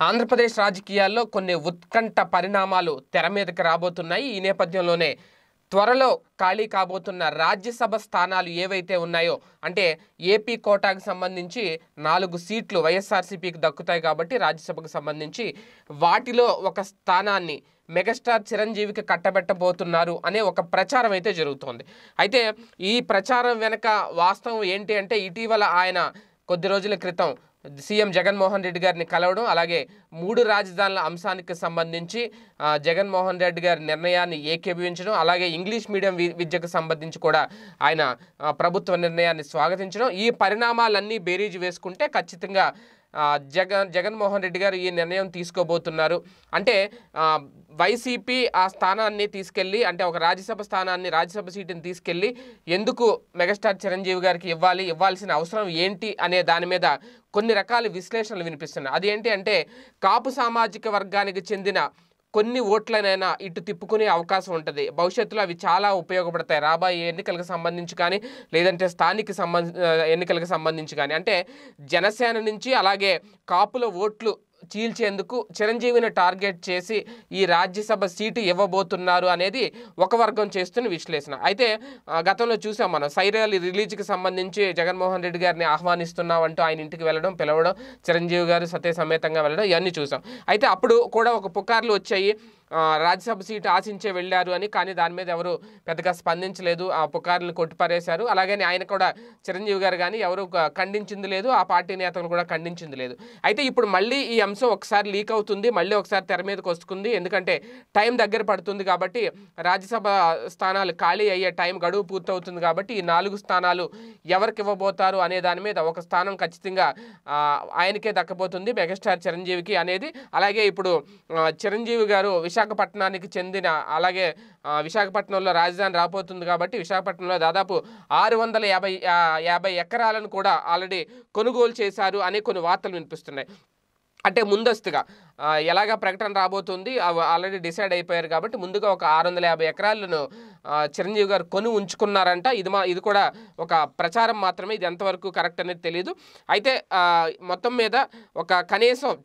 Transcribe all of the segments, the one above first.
ఆంధ్రప్రదేశ్ రాజకీయాల్లో కొన్ని ఉత్కంఠ పరిణామాలు తెర మీదకి రాబోతున్నాయి ఈ నేపథ్యంలోనే త్వరలో ఖాళీ కాబోతున్న రాజ్యసభ స్థానాలు ఏవైతే ఉన్నాయో అంటే ఏపీ కోటాకు సంబంధించి నాలుగు సీట్లు వైఎస్ఆర్సీపీకి దక్కుతాయి కాబట్టి రాజ్యసభకు సంబంధించి వాటిలో ఒక స్థానాన్ని మెగాస్టార్ చిరంజీవికి కట్టబెట్టబోతున్నారు అనే ఒక ప్రచారం అయితే జరుగుతోంది అయితే ఈ ప్రచారం వెనక వాస్తవం ఏంటి అంటే ఇటీవల ఆయన కొద్ది రోజుల క్రితం సీఎం జగన్మోహన్ రెడ్డి గారిని కలవడం అలాగే మూడు రాజధానుల అంశానికి సంబంధించి ఆ, జగన్మోహన్ రెడ్డి గారి నిర్ణయాన్ని ఏకీభవించడం అలాగే ఇంగ్లీష్ మీడియం వి- విద్యకు సంబంధించి కూడా ఆయన ఆ, ప్రభుత్వ నిర్ణయాన్ని స్వాగతించడం ఈ పరిణామాలన్నీ బేరీజు వేసుకుంటే ఖచ్చితంగా ఆ, జగన్ జగన్మోహన్ రెడ్డి గారు ఈ నిర్ణయం తీసుకోబోతున్నారు అంటే ఆ, వైసీపీ ఆ స్థానాన్ని తీసుకెళ్ళి అంటే ఒక రాజ్యసభ స్థానాన్ని రాజ్యసభ సీటుని తీసుకెళ్ళి ఎందుకు మెగాస్టార్ చిరంజీవి గారికి ఇవ్వాలి ఇవ్వాల్సిన అవసరం ఏంటి అనే దాని మీద కొన్ని రకాల విశ్లేషణలు వినిపిస్తున్నాయి అదేంటి అంటే కాపు సామాజిక వర్గానికి చెందిన కొన్ని ఓట్లనైనా ఇటు తిప్పుకునే అవకాశం ఉంటుంది భవిష్యత్తులో అవి చాలా ఉపయోగపడతాయి రాబోయే ఎన్నికలకు సంబంధించి కానీ లేదంటే స్థానిక సంబంధ ఎన్నికలకు సంబంధించి కానీ అంటే జనసేన నుంచి అలాగే కాపుల ఓట్లు చీల్చేందుకు చిరంజీవిని టార్గెట్ చేసి ఈ రాజ్యసభ సీటు ఇవ్వబోతున్నారు అనేది ఒక వర్గం చేస్తున్న విశ్లేషణ అయితే ఆ, గతంలో చూసాం మనం సైరాలి రిలీజ్కి సంబంధించి జగన్మోహన్ రెడ్డి గారిని ఆహ్వానిస్తున్నాం అంటూ ఆయన ఇంటికి వెళ్ళడం పిలవడం చిరంజీవి గారు సత్య సమేతంగా వెళ్ళడం ఇవన్నీ చూసాం అయితే అప్పుడు కూడా ఒక పుకార్లు వచ్చాయి ఆ, రాజ్యసభ సీటు ఆశించే వెళ్ళారు అని కానీ దాని మీద ఎవరు పెద్దగా స్పందించలేదు ఆ పుకార్లను కొట్టిపారేశారు అలాగే ఆయన కూడా చిరంజీవి గారు కానీ ఎవరు క- ఖండించింది లేదు ఆ పార్టీ నేతలు కూడా ఖండించింది లేదు అయితే ఇప్పుడు మళ్ళీ ఈ అంశం ఒకసారి లీక్ అవుతుంది మళ్ళీ ఒకసారి తెర మీదకి వస్తుంది ఎందుకంటే టైం దగ్గర పడుతుంది కాబట్టి రాజ్యసభ స్థానాలు ఖాళీ అయ్యే టైం గడువు పూర్తవుతుంది కాబట్టి ఈ నాలుగు స్థానాలు ఎవరికి ఇవ్వబోతారు అనే దాని మీద ఒక స్థానం ఖచ్చితంగా ఆ, ఆయనకే దక్కబోతుంది మెగాస్టార్ చిరంజీవికి అనేది అలాగే ఇప్పుడు ఆ, చిరంజీవి గారు విశాఖపట్నానికి చెందిన అలాగే ఆ, విశాఖపట్నంలో రాజధాని రాబోతుంది కాబట్టి విశాఖపట్నంలో దాదాపు ఆరు వందల యాభై ఆ, యాభై ఎకరాలను కూడా ఆల్రెడీ కొనుగోలు చేశారు అనే కొన్ని వార్తలు వినిపిస్తున్నాయి అంటే ముందస్తుగా ఆ, ఎలాగ ప్రకటన రాబోతుంది అవి ఆల్రెడీ డిసైడ్ అయిపోయారు కాబట్టి ముందుగా ఒక ఆరు వందల యాభై ఎకరాలను ఆ, చిరంజీవి గారు కొని ఉంచుకున్నారంట ఇది మా ఇది కూడా ఒక ప్రచారం మాత్రమే ఇది ఎంతవరకు కరెక్ట్ అనేది తెలియదు అయితే ఆ, మొత్తం మీద ఒక కనీసం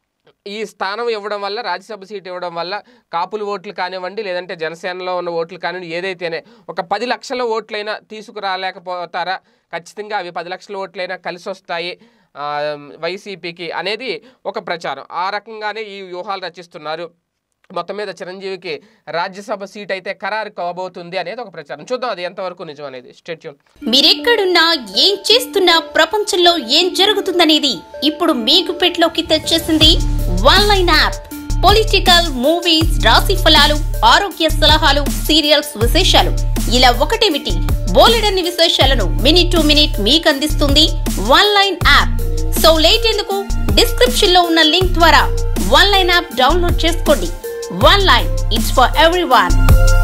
ఈ స్థానం ఇవ్వడం వల్ల రాజ్యసభ సీట్ ఇవ్వడం వల్ల కాపుల ఓట్లు కానివ్వండి లేదంటే జనసేనలో ఉన్న ఓట్లు కానివ్వండి ఏదైతేనే ఒక పది లక్షల ఓట్లైనా తీసుకురాలేకపోతారా ఖచ్చితంగా అవి పది లక్షల ఓట్లైనా కలిసి వస్తాయి ఆ, వైసీపీకి అనేది ఒక ప్రచారం ఆ రకంగానే ఈ వ్యూహాలు రచిస్తున్నారు మొత్తం మీద చిరంజీవికి రాజ్యసభ సీట్ అయితే ఖరారు కాబోతుంది అనేది ఒక ప్రచారం చూద్దాం అది ఎంతవరకు నిజం అనేది స్టేట్యూన్ మీరెక్కడున్నా ఏం చేస్తున్నా ప్రపంచంలో ఏం జరుగుతుందనేది ఇప్పుడు మీకు పెట్లోకి తెచ్చేసింది one line app political movies రాశి ఫలాలు ఆరోగ్య సలహాలు సీరియల్స్ విశేషాలు ఇలా ఒకటేమిటి బోలెడన్ని విశేషాలను మినిట్ టు మినిట్ మీకు అందిస్తుంది one line app so late ఎందుకు డిస్క్రిప్షన్ లో ఉన్న లింక్ ద్వారా వన్ లైన్ యాప్ డౌన్లోడ్ చేసుకోండి one line it's for every